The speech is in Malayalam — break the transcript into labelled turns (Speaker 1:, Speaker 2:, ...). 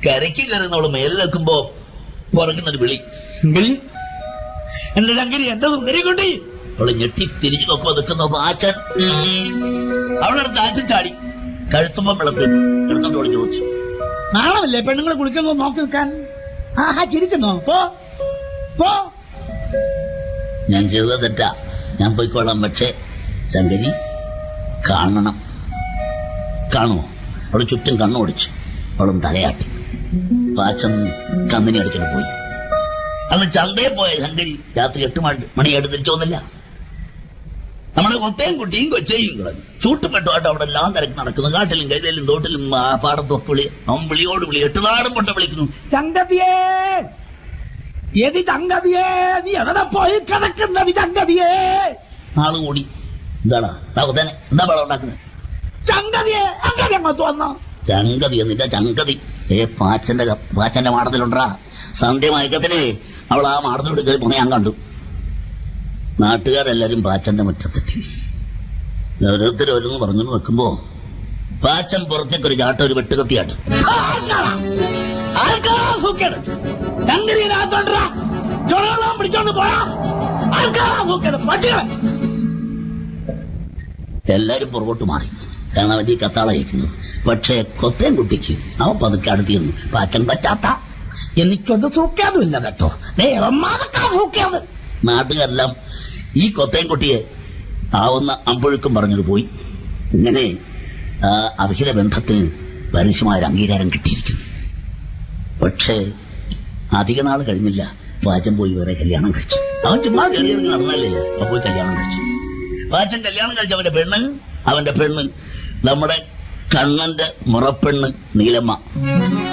Speaker 1: കരയ്ക്ക് കയറുന്നവള് മേലിൽ നിൽക്കുമ്പോ പുറകുന്നൊരു വിളി "സുന്ദരി, എന്റെ ശങ്കരി എന്റെ സുന്ദരി കുട്ടി അവള് ഞെട്ടി തിരിഞ്ഞു നോക്കുമ്പോ നിൽക്കുന്ന പാച്ചൻ അവളെടുത്ത് ആച്ചൻ ചാടി കഴുത്തുമ്പോ വിളക്ക് എടുത്തോണ്ട് ചോദിച്ചു
Speaker 2: നാളമല്ലേ പെണ്ണുങ്ങളെ കുളിക്കുന്നത് നോക്കി നിൽക്കാൻ ആഹാ ചിരിക്കുന്നോ പോ പോ
Speaker 1: ഞാൻ ചെയ്തത് തെറ്റാ ഞാൻ പോയിക്കോളാം പക്ഷേ ശങ്കരി കാണണം കാണുമോ അവള് ചുറ്റും കണ്ണോടിച്ചു അവളും തലയാട്ടി പാച്ചൻ കന്നിനെ അടിച്ചിട്ട് പോയി അന്ന് ചന്തയിൽ പോയ ശങ്കരി രാത്രി എട്ട് മണി മണിയായിട്ട് തിരിച്ചു വന്നില്ല നമ്മുടെ കൊത്തയും കുട്ടിയും കൊച്ചയും കളഞ്ഞു ചൂട്ടുപെട്ടുമായിട്ട് അവിടെ എല്ലാം തിരക്ക് നടക്കുന്നു കാട്ടിലും കൈതയിലും തോട്ടിലും ആ പാടത്തും ഒക്കെ വിളി അവൻ വിളിയോട് വിളി എട്ട് നാടും പൊട്ട വിളിക്കുന്നു
Speaker 2: ചങ്കതിയേ എതി ചങ്കതിയേ നീ എവിടെ പോയി കിടക്കുന്നത് ചങ്കതിയേ
Speaker 1: ആള് കൂടി എന്താടാ താകുത്തേനെ എന്താ പടം ഉണ്ടാക്കുന്നത്
Speaker 2: ചങ്കതിയെ അങ്ങനെ അങ്ങോട്ട് വന്നോ
Speaker 1: ചങ്കതി എന്നില്ല ചങ്കതി ഏ പാച്ചന്റെ ക- പാച്ചന്റെ മാടത്തിലുണ്ടാ സന്ധ്യ മയക്കത്തില് അവൾ ആ മാടത്തിലോട്ട് കയറി പോണ ഞാൻ കണ്ടു നാട്ടുകാരെല്ലാരും പാച്ചന്റെ മുറ്റത്തെത്തി ഓരോരുത്തർ ഓരോന്ന് പറഞ്ഞു വെക്കുമ്പോ പാച്ചൻ പുറത്തേക്ക് ഒരു ചാട്ട ഒരു വെട്ടുകത്തിയാട്ട്
Speaker 2: ചൊറോളം പിടിച്ചോണ്ട് പോയാ ആർക്കാരാ സൂക്കേട് പട്ടികളെ
Speaker 1: എല്ലാരും പുറകോട്ട് മാറി കാരണം അവൻ ഈ കത്താളയക്കുന്നു പക്ഷേ കൊത്തേം കുട്ടിക്ക് അവൻ പതുക്കെ അടുത്തിരുന്നു പാച്ചൻ പറ്റാത്ത
Speaker 2: എനിക്കൊന്ന് സൂക്കേതുമില്ല കേട്ടോ നേരമാതൊക്കെ സൂക്കേത്
Speaker 1: നാട്ടുകാരെല്ലാം ഈ കൊത്തയും കുട്ടിയെ ആവുന്ന അമ്പൊഴുക്കും പറഞ്ഞത് പോയി ഇങ്ങനെ ആ അവിഹിത ബന്ധത്തിന് പരസ്യമായ ഒരു അംഗീകാരം കിട്ടിയിരിക്കുന്നു പക്ഷേ അധിക നാൾ കഴിഞ്ഞില്ല പാച്ചൻ പോയി വേറെ കല്യാണം കഴിച്ചു അവൻ ചുമ്മാ കയറിയിറങ്ങി നടന്നല്ലേ അവൻ പോയി കല്യാണം കഴിച്ചു പാച്ചൻ കല്യാണം കഴിച്ച അവന്റെ പെണ്ണ് അവന്റെ പെണ്ണ് നമ്മുടെ കണ്ണന്റെ മുറപ്പെണ്ണ് നീലമ്മ